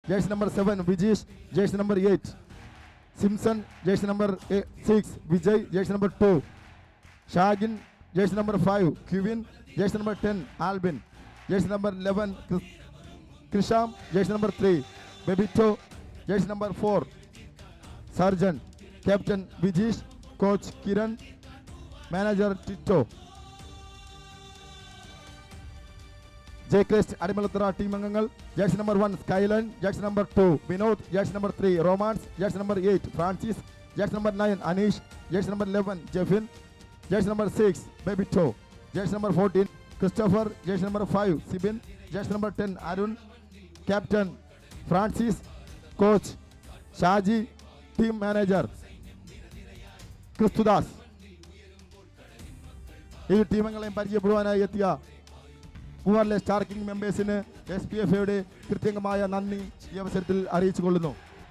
jersey number 7 Vijesh, jersey number 8 Simpson, jersey number 6 Vijay, jersey number 2 Shagin, jersey number 5 Kevin, jersey number 10 Albin, jersey number 11 Chris- Krisham, jersey number 3 Bebito, jersey number 4 Sergeant, Captain Vijesh, Coach Kiran, Manager Tito. J Christ Adimalathura team അംഗങ്ങൾ jersey number one Skylan jersey number two Vinod jersey number three Romans jersey number eight Francis jersey number nine Aneesh jersey number eleven Jefin jersey number six Bebito jersey number fourteen Christopher jersey number five Sibin jersey number ten Arun captain Francis coach Shaji team manager Kristudas ഈ ടീമംഗങ്ങളെയും പരിചയപ്പെടുവാനായി എത്തിയ പൂവാറിലെ star king മെമ്പേഴ്സിന് S P F ഐയുടെ കൃത്യമായ നന്ദി ഈ അവസരത്തിൽ അറിയിച്ചു കൊള്ളുന്നു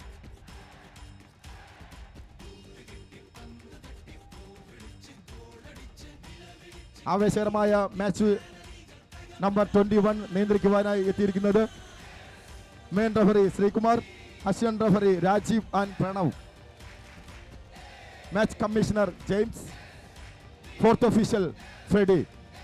ആവേശകരമായ മാച്ച് നമ്പർ ട്വന്റി വൺ നിയന്ത്രിക്കുവാനായി എത്തിയിരിക്കുന്നത് main referee Sreekumar assistant referee Rajeev and Pranav match commissioner James fourth official Freddy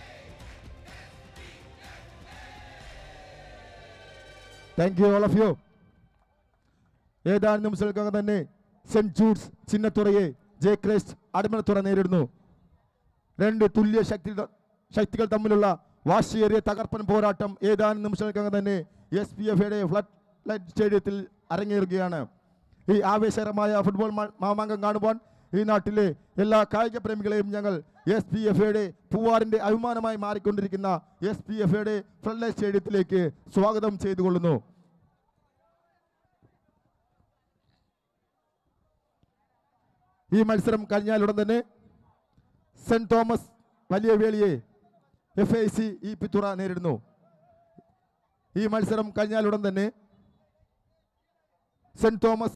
thank you all of you ഏതാനും നിമിഷങ്ങൾക്കകം തന്നെ സെന്റ് ജൂഡ്സ് ചിന്നത്തുറയെ ജെ ക്രൈസ്റ്റ് അടിമലത്തുറ നേരിടുന്നു രണ്ട് തുല്യ ശക്തി ശക്തികൾ തമ്മിലുള്ള വാശിയേറിയ തകർപ്പൻ പോരാട്ടം ഏതാനും നിമിഷങ്ങൾക്കകം തന്നെ എസ് പി എഫ് യുടെ ഫ്ലഡ് ലൈറ്റ് സ്റ്റേഡിയത്തിൽ അരങ്ങേറുകയാണ് ഈ ആവേശകരമായ ഫുട്ബോൾ മാ- മാമാങ്കം കാണുവാൻ ഈ നാട്ടിലെ എല്ലാ കായിക പ്രേമികളെയും ഞങ്ങൾ എസ് പി എഫ് യുടെ പൂവാറിന്റെ അഭിമാനമായി മാറിക്കൊണ്ടിരിക്കുന്ന എസ് പി എഫ് യുടെ ഫ്ലഡ് ലൈറ്റ് സ്റ്റേഡിയത്തിലേക്ക് സ്വാഗതം ചെയ്തുകൊള്ളുന്നു ഈ മത്സരം കഴിഞ്ഞാലുടൻ തന്നെ സെന്റ് തോമസ് വലിയ വേളിയെ എഫ് ഐ സി ഈ പിത്തുറ നേരിടുന്നു ഈ മത്സരം കഴിഞ്ഞാലുടൻ തന്നെ saint Thomas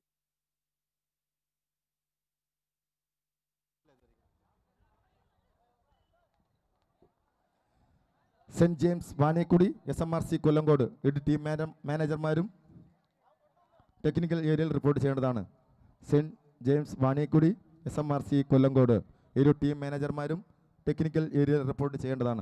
saint James Vaniyakudy S M R C Kollankode ഇത് ടീം മാന- മാനേജർമാരും ടെക്നിക്കൽ ഏരിയയിൽ റിപ്പോർട്ട് ചെയ്യേണ്ടതാണ് saint James Vaniyakudy S M R C Kollankode ഇരു ടീം മാനേജർമാരും ടെക്നിക്കൽ ഏരിയയിൽ റിപ്പോർട്ട് ചെയ്യേണ്ടതാണ്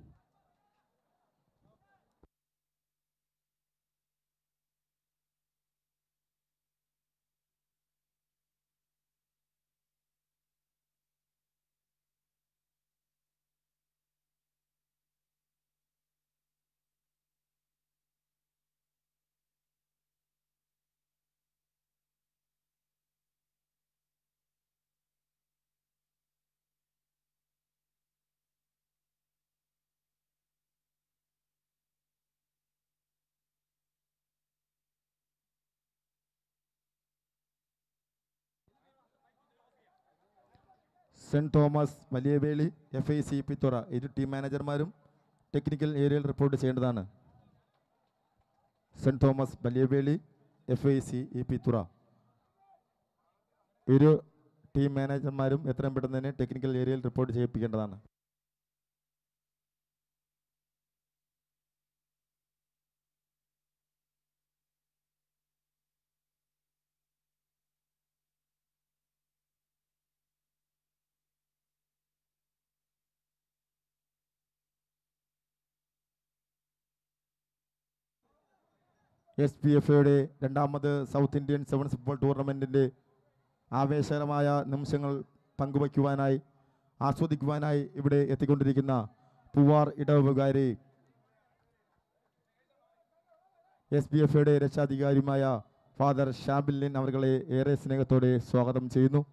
saint Thomas Valiyaveli F I C Pithura ഇരു ടീം മാനേജർമാരും ടെക്നിക്കൽ ഏരിയയിൽ റിപ്പോർട്ട് ചെയ്യേണ്ടതാണ് saint Thomas Valiyaveli F I C E Pithura ഇരു ടീം മാനേജർമാരും എത്രയും പെട്ടെന്ന് തന്നെ ടെക്നിക്കൽ ഏരിയയിൽ റിപ്പോർട്ട് ചെയ്യിപ്പിക്കേണ്ടതാണ് എസ് പി എഫ് യുടെ രണ്ടാമത് സൗത്ത് ഇന്ത്യൻ സെവൻസ് ഫുട്ബോൾ ടൂർണമെൻറ്റിൻ്റെ ആവേശകരമായ നിമിഷങ്ങൾ പങ്കുവയ്ക്കുവാനായി ആസ്വദിക്കുവാനായി ഇവിടെ എത്തിക്കൊണ്ടിരിക്കുന്ന പൂവാർ ഇടവുകാരി എസ് പി എഫ് യുടെ രക്ഷാധികാരിയുമായ ഫാദർ ഷാബില്ലിൻ അവരുടെ ഏറെ സ്നേഹത്തോടെ സ്വാഗതം ചെയ്യുന്നു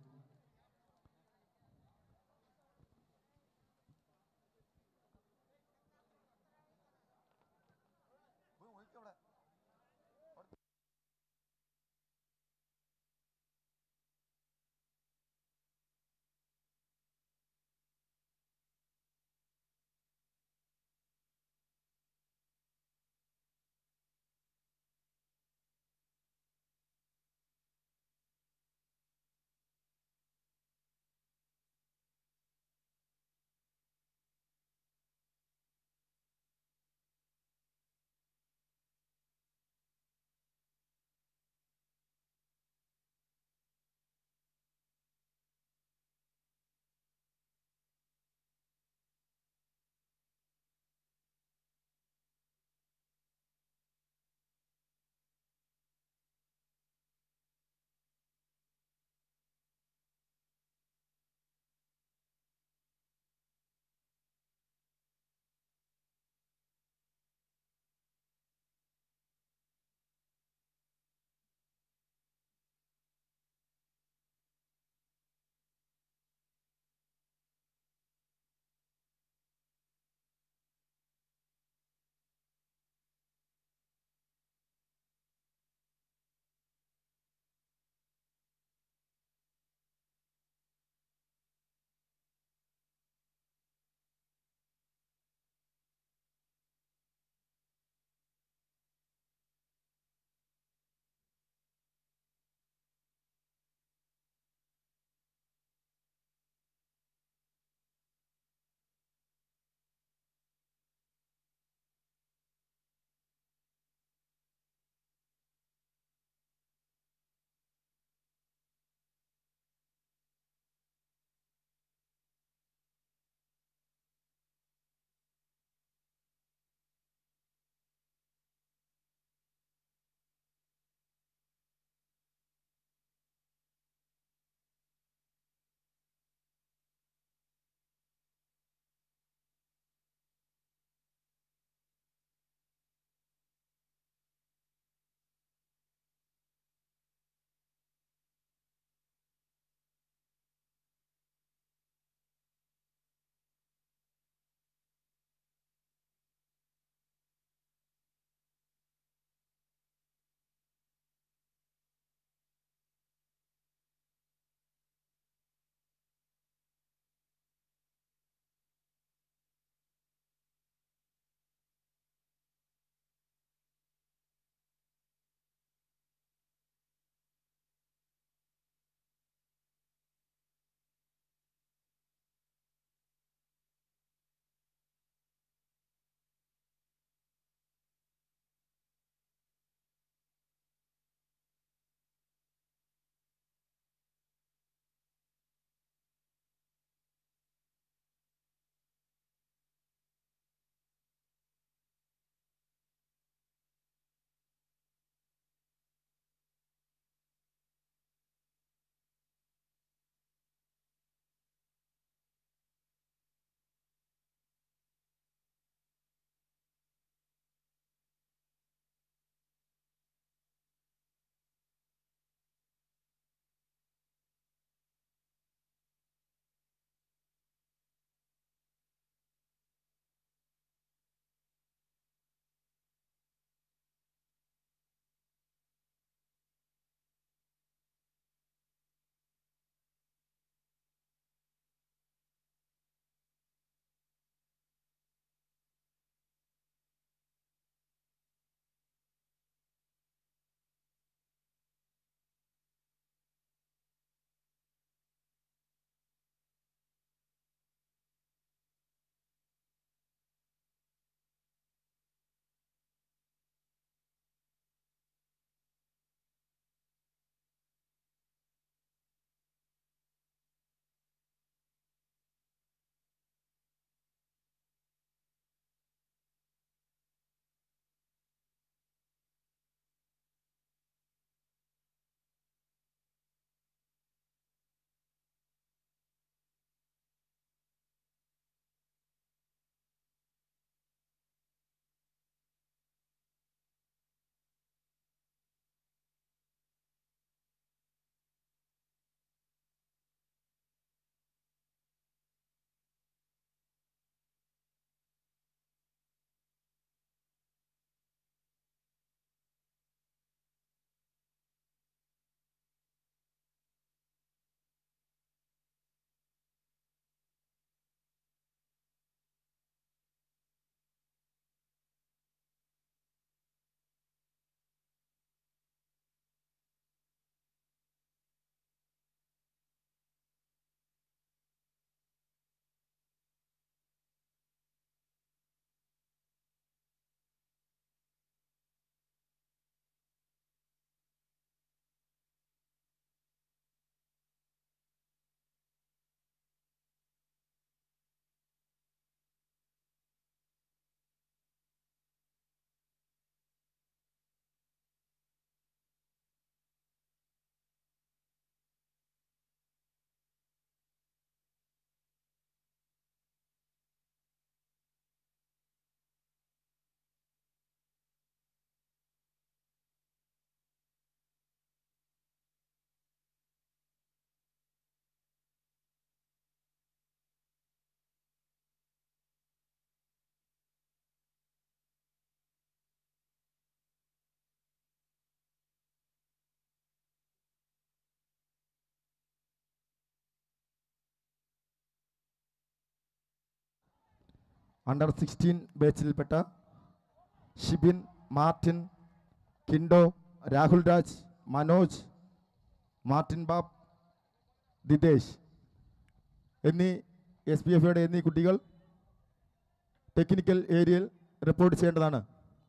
അണ്ടർ സിക്സ്റ്റീൻ ബാച്ചിൽപ്പെട്ട Shibin Martin Kindo Rahul Raj Manoj Martin Bob Dithesh എന്നീ എസ് പി എഫ് എന്നീ കുട്ടികൾ ടെക്നിക്കൽ ഏരിയയിൽ റിപ്പോർട്ട് ചെയ്യേണ്ടതാണ്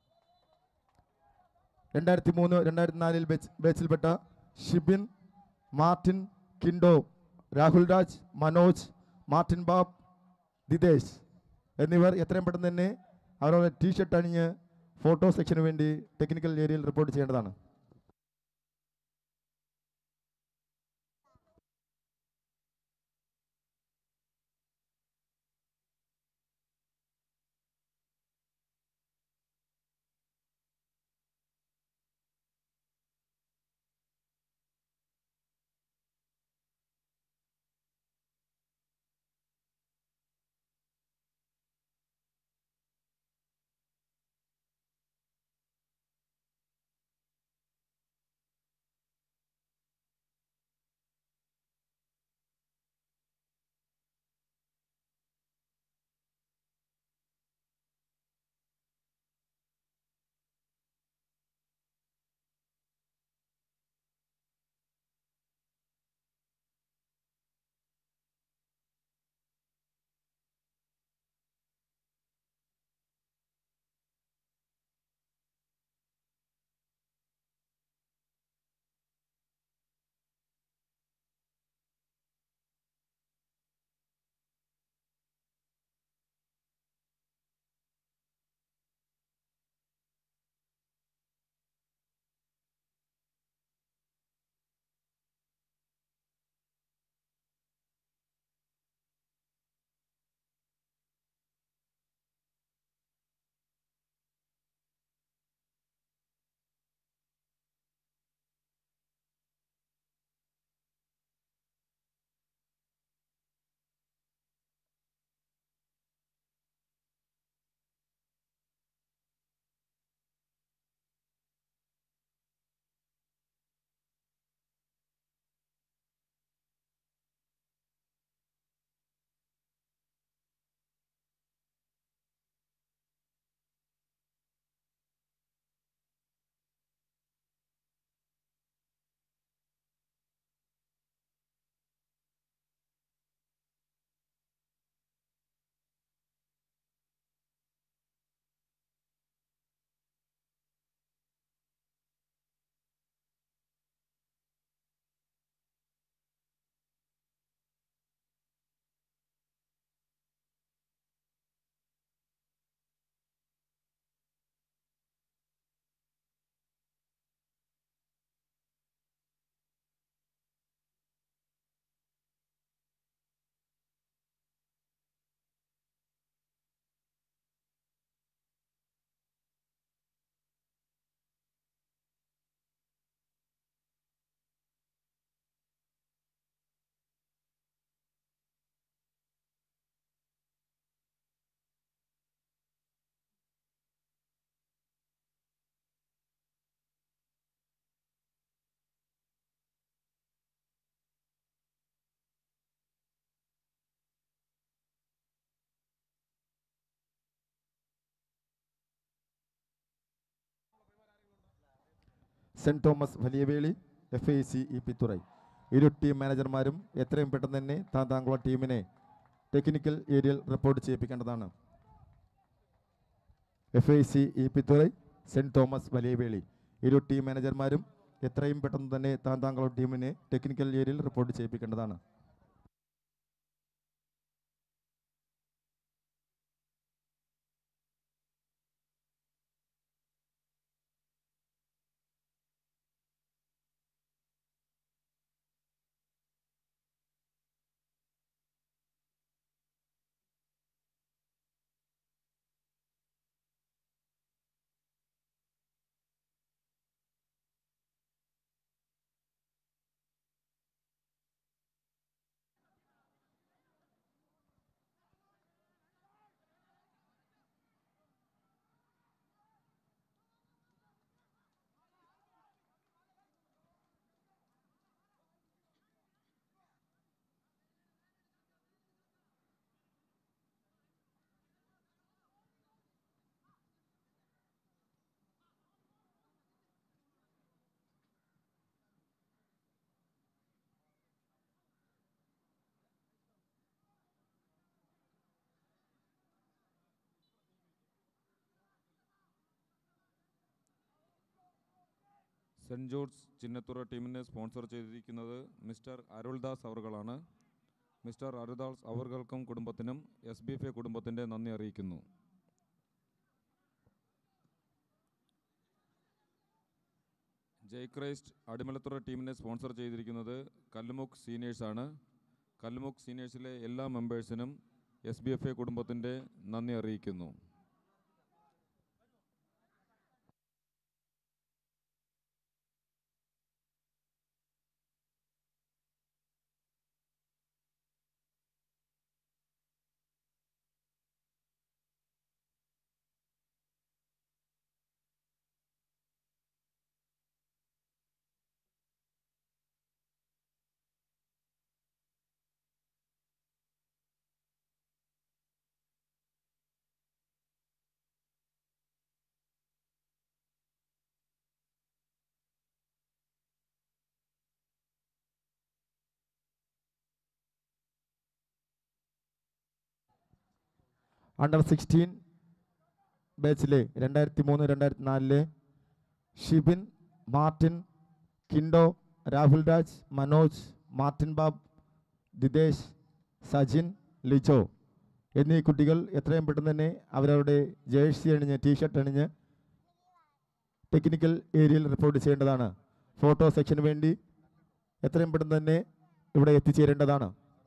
രണ്ടായിരത്തി മൂന്ന് രണ്ടായിരത്തി നാലിൽ ബാച്ച് ബാച്ചിൽപ്പെട്ട Shibin Martin Kindo Rahul Raj Manoj Martin Bob Dithesh എന്നിവർ എത്രയും പെട്ടെന്ന് തന്നെ അവരുടെ ടീഷർട്ട് അണിഞ്ഞ് ഫോട്ടോ സെക്ഷന് വേണ്ടി ടെക്നിക്കൽ ഏരിയയിൽ റിപ്പോർട്ട് ചെയ്യേണ്ടതാണ് saint Thomas Valiyaveli F I C E Pithurai ഇരു ടീം മാനേജർമാരും എത്രയും പെട്ടെന്ന് തന്നെ താ താങ്കളുടെ ടീമിനെ ടെക്നിക്കൽ ഏരിയയിൽ റിപ്പോർട്ട് ചെയ്യിപ്പിക്കേണ്ടതാണ് F I C E Pithurai saint Thomas Valiyaveli ഇരു ടീം മാനേജർമാരും എത്രയും പെട്ടെന്ന് തന്നെ താൻ താങ്കളുടെ ടീമിനെ ടെക്നിക്കൽ ഏരിയയിൽ റിപ്പോർട്ട് ചെയ്യിപ്പിക്കേണ്ടതാണ് സെൻറ് ജോർജ് ചിന്നത്തുറ ടീമിനെ സ്പോൺസർ ചെയ്തിരിക്കുന്നത് മിസ്റ്റർ അരുൾദാസ് അവർകളാണ് മിസ്റ്റർ അരുൾദാസ് അവർകൾക്കും കുടുംബത്തിനും എസ് ബി എഫ് എ കുടുംബത്തിൻ്റെ നന്ദി അറിയിക്കുന്നു ജയ് ക്രൈസ്റ്റ് അടിമലത്തുറ ടീമിനെ സ്പോൺസർ ചെയ്തിരിക്കുന്നത് കല്ലുമുക്ക് സീനിയേഴ്സാണ് കല്ലുമുക്ക് സീനിയേഴ്സിലെ എല്ലാ മെമ്പേഴ്സിനും എസ് ബി എഫ് എ കുടുംബത്തിൻ്റെ നന്ദി അറിയിക്കുന്നു അണ്ടർ സിക്സ്റ്റീൻ ബാച്ചിലെ രണ്ടായിരത്തി മൂന്ന് രണ്ടായിരത്തി നാലിലെ Shibin Martin Kindo Rahul Raj Manoj Martin Bob Didesh Sajin Lijo എന്നീ കുട്ടികൾ എത്രയും പെട്ടെന്ന് തന്നെ അവരവരുടെ ജേഴ്സി അണിഞ്ഞ് ടീഷർട്ട് അണിഞ്ഞ് ടെക്നിക്കൽ ഏരിയയിൽ റിപ്പോർട്ട് ചെയ്യേണ്ടതാണ് ഫോട്ടോ സെക്ഷന് വേണ്ടി എത്രയും പെട്ടെന്ന് തന്നെ ഇവിടെ എത്തിച്ചേരേണ്ടതാണ്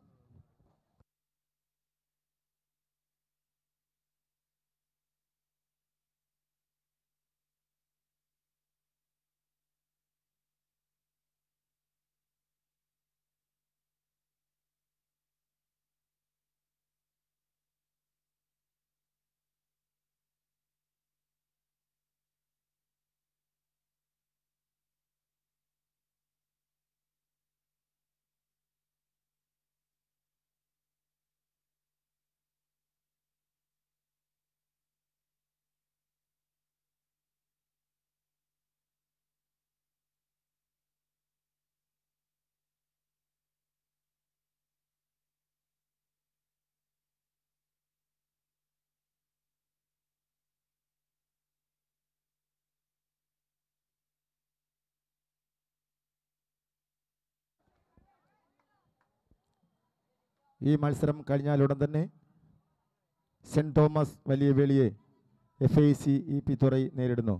ഈ മത്സരം കഴിഞ്ഞാലുടൻ തന്നെ സെൻറ് തോമസ് വലിയ വേളിയെ F I C E P Thurai നേരിടുന്നു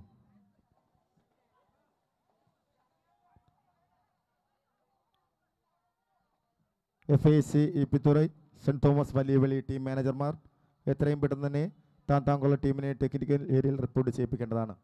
F I C E P Thurai saint Thomas Valiyaveli team മാനേജർമാർ എത്രയും പെട്ടെന്ന് തന്നെ താൻ താങ്കളുടെ ടീമിനെ ടെക്നിക്കൽ ഏരിയയിൽ റിപ്പോർട്ട് ചെയ്യിപ്പിക്കേണ്ടതാണ്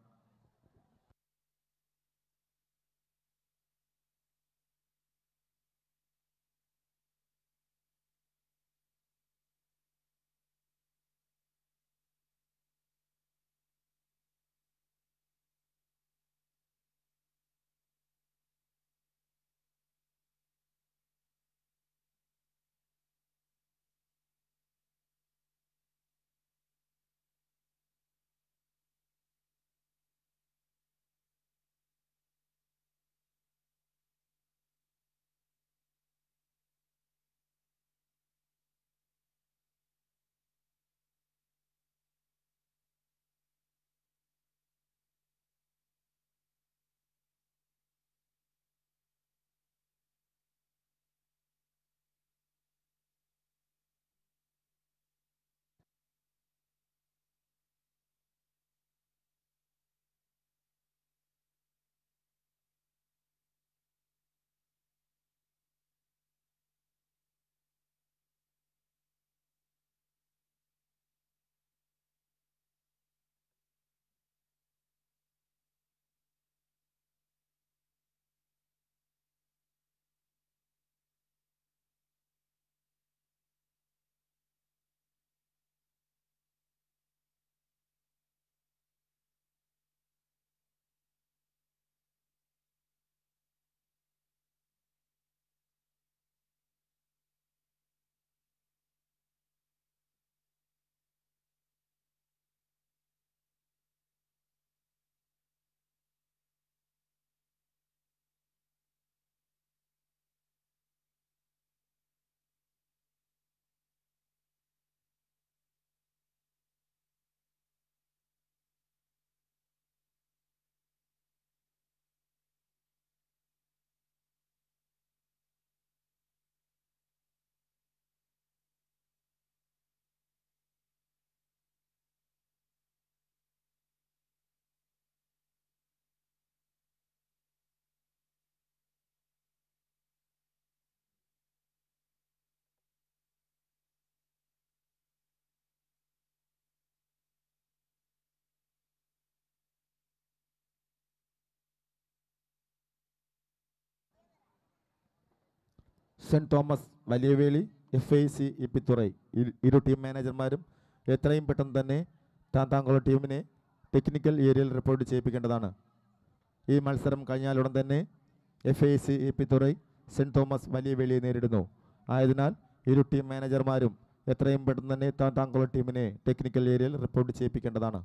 saint Thomas Valiyaveli F I C Epithurai ഇരു- ഇരു ടീം മാനേജർമാരും എത്രയും പെട്ടെന്ന് തന്നെ താന്താങ്കുളം ടീമിനെ ടെക്നിക്കൽ ഏരിയയിൽ റിപ്പോർട്ട് ചെയ്യിപ്പിക്കേണ്ടതാണ് ഈ മത്സരം കഴിഞ്ഞാലുടൻ തന്നെ F I C Epithurai saint Thomas വലിയവേളിയെ നേരിടുന്നു ആയതിനാൽ ഇരു ടീം മാനേജർമാരും എത്രയും പെട്ടെന്ന് തന്നെ താന്താങ്കുളം ടീമിനെ ടെക്നിക്കൽ ഏരിയയിൽ റിപ്പോർട്ട് ചെയ്യിപ്പിക്കേണ്ടതാണ്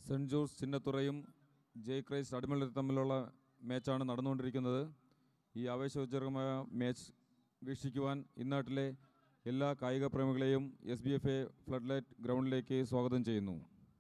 സെൻറ് ജോസ് ചിന്നത്തുറയും ജയ് ക്രൈസ്റ്റ് അടിമലർ തമ്മിലുള്ള മാച്ചാണ് നടന്നുകൊണ്ടിരിക്കുന്നത് ഈ ആവേശോജ്ജരമായ മാച്ച് വീക്ഷിക്കുവാൻ ഇന്നാട്ടിലെ എല്ലാ കായിക പ്രേമികളെയും S B F A flood light ഗ്രൗണ്ടിലേക്ക് സ്വാഗതം ചെയ്യുന്നു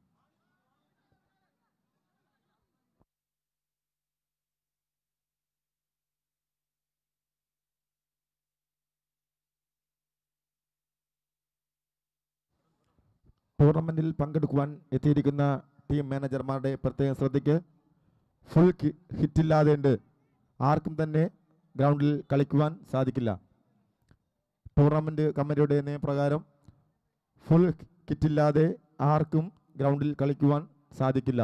ടൂർണമെന്റിൽ പങ്കെടുക്കുവാൻ എത്തിയിരിക്കുന്ന ടീം മാനേജർമാരുടെ പ്രത്യേക ശ്രദ്ധയ്ക്ക് ഫുൾ ഹിറ്റില്ലാതെ ആർക്കും തന്നെ ഗ്രൗണ്ടിൽ കളിക്കുവാൻ സാധിക്കില്ല ടൂർണമെന്റ് കമ്മിറ്റിയുടെ നിയമപ്രകാരം ഫുൾ കിറ്റില്ലാതെ ആർക്കും ഗ്രൗണ്ടിൽ കളിക്കുവാൻ സാധിക്കില്ല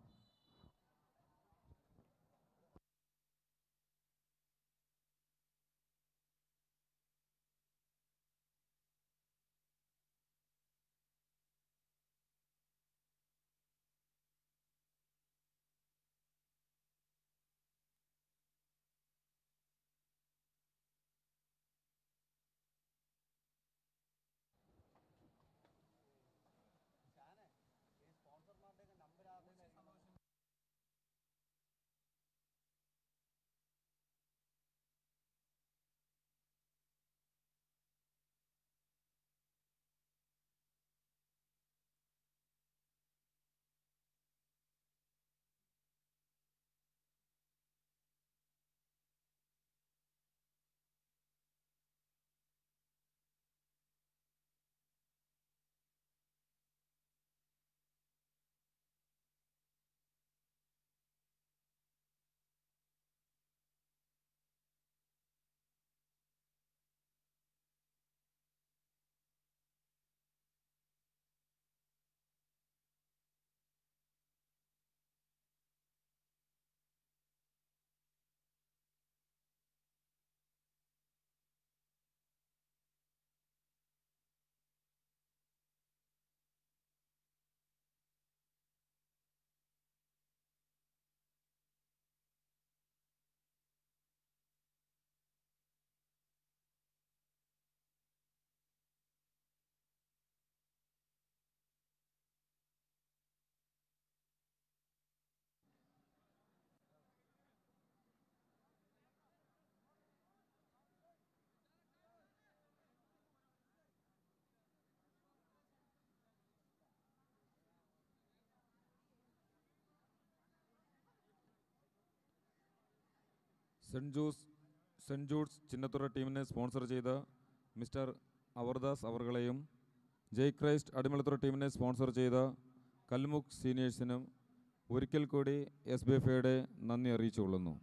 saint Jose saint Jude's Chinnathura ടീമിനെ സ്പോൺസർ ചെയ്ത മിസ്റ്റർ അവർദാസ് അവർകളെയും ജയ് ക്രൈസ്റ്റ് അടിമലത്തുറ ടീമിനെ സ്പോൺസർ ചെയ്ത കൽമുഖ് സീനിയേഴ്സിനും ഒരിക്കൽ കൂടി എസ് ബി എഫ് എയുടെ നന്ദി അറിയിച്ചുകൊള്ളുന്നു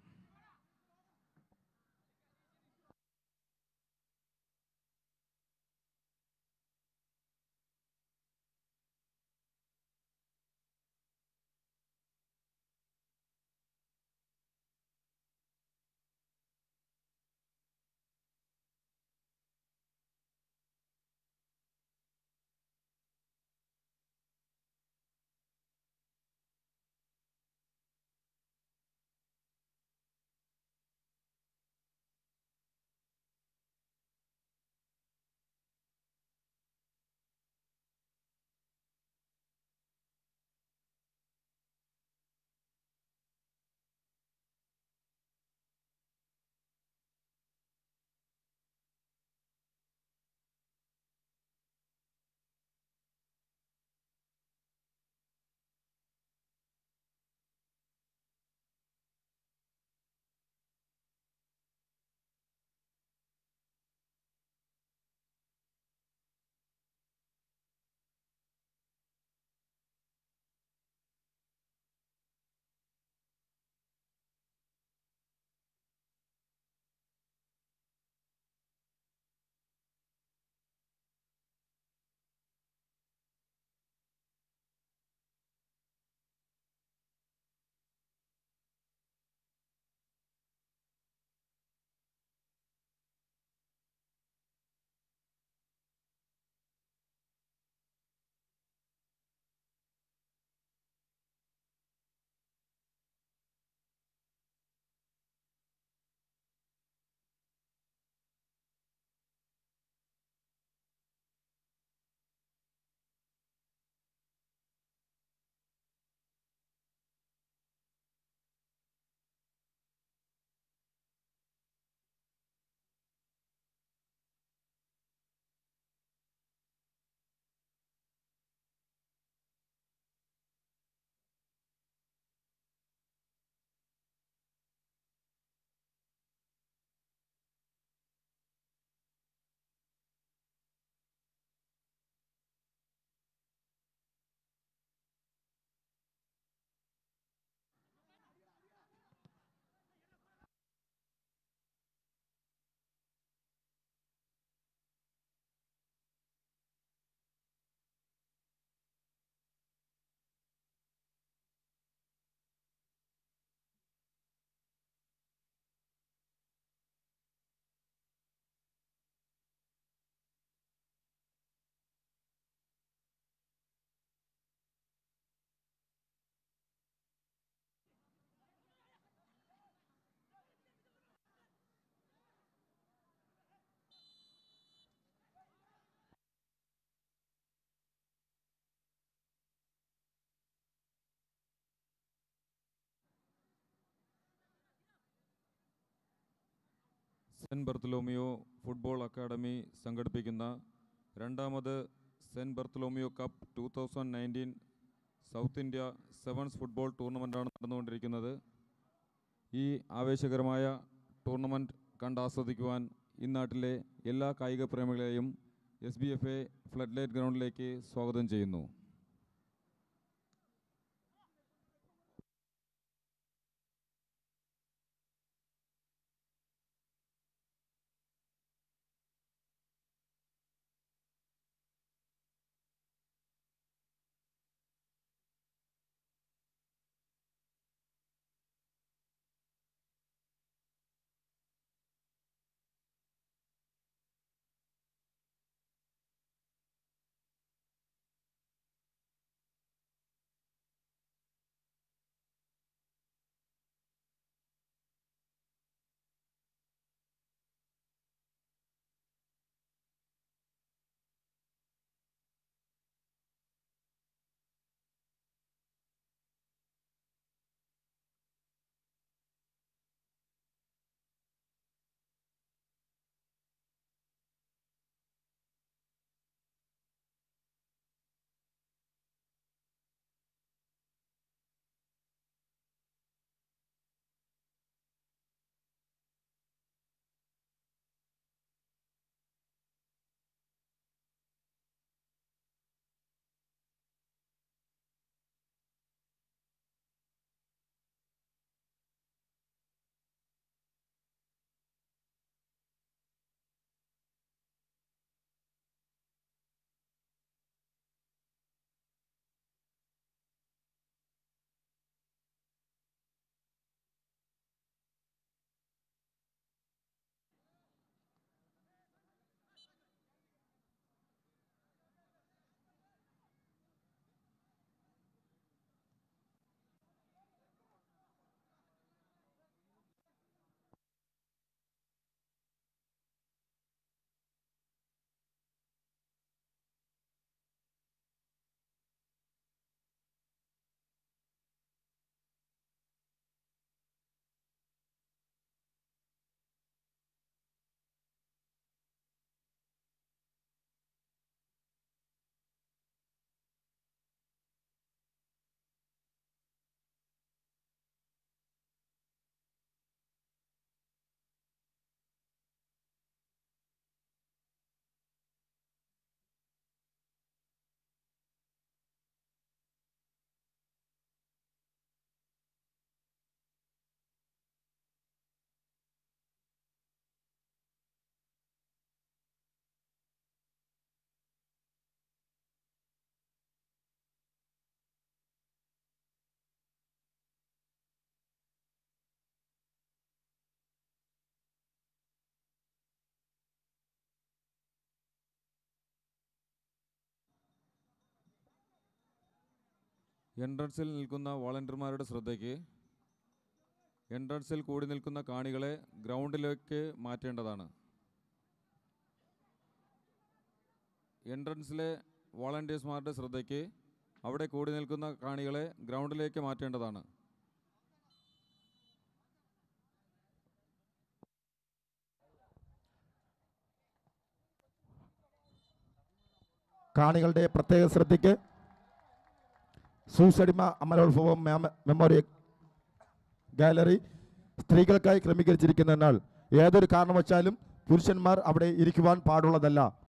സെൻറ്റ് ബർത്തലോമിയോ ഫുട്ബോൾ അക്കാഡമി സംഘടിപ്പിക്കുന്ന രണ്ടാമത് saint Bartholomew cup two thousand nineteen south India sevens football ടൂർണമെൻറ്റാണ് നടന്നുകൊണ്ടിരിക്കുന്നത് ഈ ആവേശകരമായ ടൂർണമെൻറ്റ് കണ്ടാസ്വദിക്കുവാൻ ഇന്നാട്ടിലെ എല്ലാ കായിക പ്രേമികളെയും S B F A flood light ഗ്രൗണ്ടിലേക്ക് സ്വാഗതം ചെയ്യുന്നു എൻട്രൻസിൽ നിൽക്കുന്ന വോളണ്ടിയർമാരുടെ ശ്രദ്ധയ്ക്ക് എൻട്രൻസിൽ കൂടി നിൽക്കുന്ന കാണികളെ ഗ്രൗണ്ടിലേക്ക് മാറ്റേണ്ടതാണ് എൻട്രൻസിലെ വോളണ്ടിയേഴ്സ്മാരുടെ ശ്രദ്ധയ്ക്ക് അവിടെ കൂടി നിൽക്കുന്ന കാണികളെ ഗ്രൗണ്ടിലേക്ക് മാറ്റേണ്ടതാണ് കാണികളുടെ പ്രത്യേക ശ്രദ്ധയ്ക്ക് സൂസടിമ അമലോത്സവം മെമ- മെമ്മോറിയൽ ഗാലറി സ്ത്രീകൾക്കായി ക്രമീകരിച്ചിരിക്കുന്നതിനാൽ ഏതൊരു കാരണവശാലും പുരുഷന്മാർ അവിടെ ഇരിക്കുവാൻ പാടുള്ളതല്ല